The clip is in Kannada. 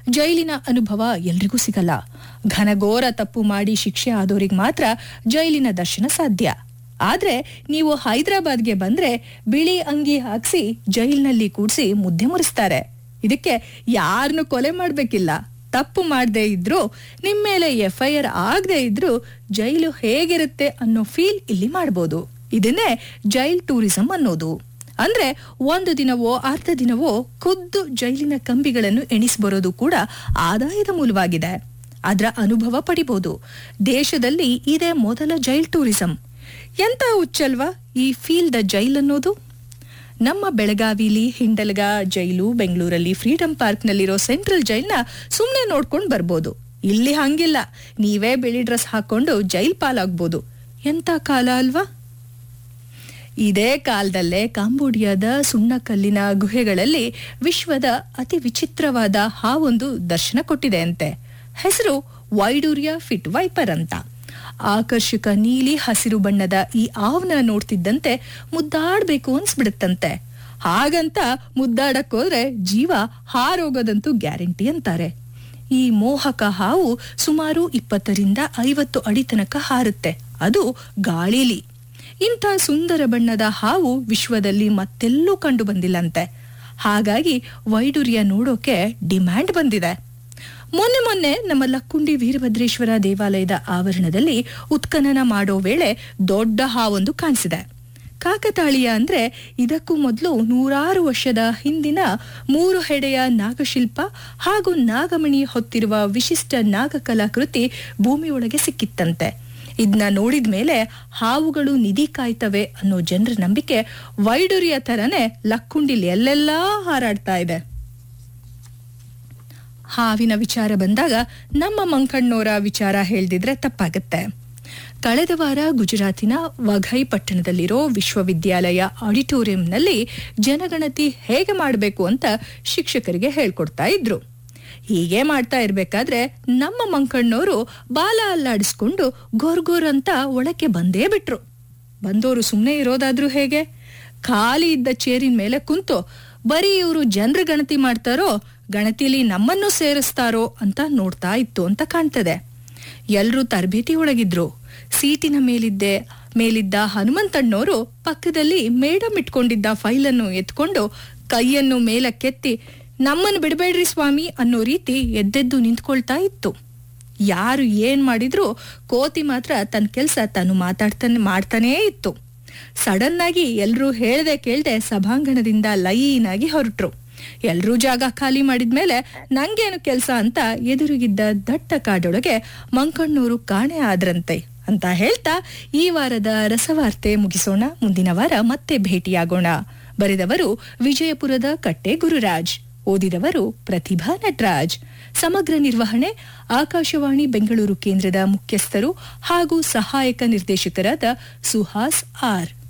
ಜೈಲಿನ ಅನುಭವ ಎಲ್ರಿಗೂ ಸಿಗಲ್ಲ ಘನಘೋರ ತಪ್ಪು ಮಾಡಿ ಶಿಕ್ಷೆ ಆದೋರಿಗೆ ಮಾತ್ರ ಜೈಲಿನ ದರ್ಶನ ಸಾಧ್ಯ ಆದ್ರೆ ನೀವು ಹೈದರಾಬಾದ್ಗೆ ಬಂದ್ರೆ ಬಿಳಿ ಅಂಗಿ ಹಾಕ್ಸಿ ಜೈಲಿನಲ್ಲಿ ಕೂಡ್ಸಿ ಮುದ್ದೆ ಮುರಿಸ್ತಾರೆ ಇದಕ್ಕೆ ಯಾರನ್ನು ಕೊಲೆ ಮಾಡ್ಬೇಕಿಲ್ಲ ತಪ್ಪು ಮಾಡದೇ ಇದ್ರು ನಿಮ್ ಮೇಲೆ ಎಫ್ಐಆರ್ ಆಗದೆ ಇದ್ರು ಜೈಲು ಹೇಗಿರುತ್ತೆ ಅನ್ನೋ ಫೀಲ್ ಇಲ್ಲಿ ಮಾಡ್ಬೋದು ಇದನ್ನೇ ಜೈಲ್ ಟೂರಿಸಂ ಅನ್ನೋದು ಅಂದ್ರೆ ಒಂದು ದಿನವೋ ಅರ್ಧ ದಿನವೋ ಖುದ್ದು ಜೈಲಿನ ಕಂಬಿಗಳನ್ನು ಎಣಿಸ್ಬರೋದು ಕೂಡ ಆದಾಯದ ಮೂಲವಾಗಿದೆ ಅದರ ಅನುಭವ ಪಡಿಬಹುದು ದೇಶದಲ್ಲಿ ಇದೇ ಮೊದಲ ಜೈಲ್ ಟೂರಿಸಂ ಎಂತ ಹುಚ್ಚಲ್ವಾ ಈ ಫೀಲ್ ದ ಜೈಲ್ ಅನ್ನೋದು ನಮ್ಮ ಬೆಳಗಾವಿಲಿ ಹಿಂಡಲ್ಗ ಜೈಲು ಬೆಂಗಳೂರಲ್ಲಿ ಫ್ರೀಡಂ ಪಾರ್ಕ್ನಲ್ಲಿರೋ ಸೆಂಟ್ರಲ್ ಜೈಲ್ನ ಸುಮ್ಮನೆ ನೋಡ್ಕೊಂಡು ಬರ್ಬೋದು ಇಲ್ಲಿ ಹಂಗಿಲ್ಲ ನೀವೇ ಬಿಳಿ ಡ್ರೆಸ್ ಹಾಕೊಂಡು ಜೈಲ್ ಪಾಲಾಗ್ಬೋದು ಎಂತ ಕಾಲ ಅಲ್ವಾ ಇದೇ ಕಾಲದಲ್ಲೇ ಕಾಂಬೋಡಿಯಾದ ಸುಣ್ಣಕಲ್ಲಿನ ಗುಹೆಗಳಲ್ಲಿ ವಿಶ್ವದ ಅತಿ ವಿಚಿತ್ರವಾದ ಹಾವೊಂದು ದರ್ಶನ ಕೊಟ್ಟಿದೆ ಅಂತೆ ಹೆಸರು ವೈಡೂರಿಯಾ ಫಿಟ್ ವೈಪರ್ ಅಂತ ಆಕರ್ಷಕ ನೀಲಿ ಹಸಿರು ಬಣ್ಣದ ಈ ಆವ್ನ ನೋಡ್ತಿದ್ದಂತೆ ಮುದ್ದಾಡ್ಬೇಕು ಅನ್ಸ್ಬಿಡುತ್ತಂತೆ ಹಾಗಂತ ಮುದ್ದಾಡಕ್ ಹೋದ್ರೆ ಜೀವ ಹಾರೋಗೋದಂತೂ ಗ್ಯಾರಂಟಿ ಅಂತಾರೆ ಈ ಮೋಹಕ ಹಾವು ಸುಮಾರು ಇಪ್ಪತ್ತರಿಂದ ಐವತ್ತು ಅಡಿ ತನಕ ಹಾರುತ್ತೆ ಅದು ಗಾಳಿಲಿ ಇಂಥ ಸುಂದರ ಬಣ್ಣದ ಹಾವು ವಿಶ್ವದಲ್ಲಿ ಮತ್ತೆಲ್ಲೂ ಕಂಡು ಬಂದಿಲ್ಲಂತೆ ಹಾಗಾಗಿ ವೈಡೂರ್ಯ ನೋಡೋಕೆ ಡಿಮ್ಯಾಂಡ್ ಬಂದಿದೆ ಮೊನ್ನೆ ಮೊನ್ನೆ ನಮ್ಮ ಲಕ್ಕುಂಡಿ ವೀರಭದ್ರೇಶ್ವರ ದೇವಾಲಯದ ಆವರಣದಲ್ಲಿ ಉತ್ಖನನ ಮಾಡೋ ವೇಳೆ ದೊಡ್ಡ ಹಾವೊಂದು ಕಾಣಿಸಿದೆ ಕಾಕತಾಳೀಯ ಅಂದ್ರೆ ಇದಕ್ಕೂ ಮೊದಲು ನೂರಾರು ವರ್ಷದ ಹಿಂದಿನ ಮೂರು ಹೆಡೆಯ ನಾಗಶಿಲ್ಪ ಹಾಗೂ ನಾಗಮಣಿ ಹೊತ್ತಿರುವ ವಿಶಿಷ್ಟ ನಾಗಕಲಾಕೃತಿ ಭೂಮಿಯೊಳಗೆ ಸಿಕ್ಕಿತ್ತಂತೆ ಇದನ್ನ ನೋಡಿದ ಮೇಲೆ ಹಾವುಗಳು ನಿಧಿ ಕಾಯ್ತವೆ ಅನ್ನೋ ಜನರ ನಂಬಿಕೆ ವೈಡೂರಿಯ ತರನೇ ಲಕ್ಕುಂಡಿಲಿ ಎಲ್ಲೆಲ್ಲಾ ಹಾರಾಡ್ತಾ ಇದೆ ಹಾವಿನ ವಿಚಾರ ಬಂದಾಗ ನಮ್ಮ ಮಂಕಣ್ಣೋರ ವಿಚಾರ ಹೇಳ್ದಿದ್ರೆ ತಪ್ಪಾಗತ್ತೆ ಕಳೆದ ವಾರ ಗುಜರಾತಿನ ವಘೈ ಪಟ್ಟಣದಲ್ಲಿರೋ ವಿಶ್ವವಿದ್ಯಾಲಯ ಆಡಿಟೋರಿಯಂನಲ್ಲಿ ಜನಗಣತಿ ಹೇಗೆ ಮಾಡಬೇಕು ಅಂತ ಶಿಕ್ಷಕರಿಗೆ ಹೇಳ್ಕೊಡ್ತಾ ಇದ್ರು ಹೀಗೆ ಮಾಡ್ತಾ ಇರ್ಬೇಕಾದ್ರೆ ನಮ್ಮ ಮಂಕಣ್ಣೋರು ಬಾಲ ಅಲ್ಲಾಡಿಸ್ಕೊಂಡು ಗೋರ್ಗೋರ್ ಅಂತ ಒಳಕ್ಕೆ ಬಂದೇ ಬಿಟ್ರು ಬಂದೋರು ಸುಮ್ಮನೆ ಇರೋದಾದ್ರೂ ಹೇಗೆ ಖಾಲಿ ಇದ್ದ ಚೇರಿನ ಮೇಲೆ ಕುಂತು ಬರೀ ಇವರು ಜನರ ಗಣತಿ ಮಾಡ್ತಾರೋ ಗಣತಿಲಿ ನಮ್ಮನ್ನು ಸೇರಿಸ್ತಾರೋ ಅಂತ ನೋಡ್ತಾ ಇತ್ತು ಅಂತ ಕಾಣ್ತದೆ ಎಲ್ರೂ ತರಬೇತಿ ಒಳಗಿದ್ರು ಸೀಟಿನ ಮೇಲಿದ್ದೆ ಮೇಲಿದ್ದ ಹನುಮಂತಣ್ಣವರು ಪಕ್ಕದಲ್ಲಿ ಮೇಡಮ್ ಇಟ್ಕೊಂಡಿದ್ದ ಫೈಲನ್ನು ಎತ್ಕೊಂಡು ಕೈಯನ್ನು ಮೇಲಕ್ಕೆತ್ತಿ ನಮ್ಮನ್ನು ಬಿಡಬೇಡ್ರಿ ಸ್ವಾಮಿ ಅನ್ನೋ ರೀತಿ ಎದ್ದೆದ್ದು ನಿಂತ್ಕೊಳ್ತಾ ಇತ್ತು ಯಾರು ಏನ್ ಮಾಡಿದ್ರು ಕೋತಿ ಮಾತ್ರ ತನ್ನ ಕೆಲ್ಸ ತಾನು ಮಾತಾಡ್ತಾನೆ ಮಾಡ್ತಾನೇ ಇತ್ತು ಸಡನ್ ಆಗಿ ಎಲ್ರೂ ಹೇಳ್ದೆ ಕೇಳ್ದೆ ಸಭಾಂಗಣದಿಂದ ಲೈನಾಗಿ ಹೊರಟ್ರು ಎಲ್ರೂ ಜಾಗ ಖಾಲಿ ಮಾಡಿದ್ಮೇಲೆ ನಂಗೇನು ಕೆಲ್ಸ ಅಂತ ಎದುರಿಗಿದ್ದ ದಟ್ಟ ಕಾಡೊಳಗೆ ಮಂಕಣ್ಣೂರು ಕಾಣೆ ಆದ್ರಂತೆ ಅಂತ ಹೇಳ್ತಾ ಈ ವಾರದ ರಸವಾರ್ತೆ ಮುಗಿಸೋಣ ಮುಂದಿನ ವಾರ ಮತ್ತೆ ಭೇಟಿಯಾಗೋಣ ಬರೆದವರು ವಿಜಯಪುರದ ಕಟ್ಟೆ ಗುರುರಾಜ್ ಓದಿದವರು ಪ್ರತಿಭಾ ನಟರಾಜ್ ಸಮಗ್ರ ನಿರ್ವಹಣೆ ಆಕಾಶವಾಣಿ ಬೆಂಗಳೂರು ಕೇಂದ್ರದ ಮುಖ್ಯಸ್ಥರು ಹಾಗೂ ಸಹಾಯಕ ನಿರ್ದೇಶಕರಾದ ಸುಹಾಸ್ ಆರ್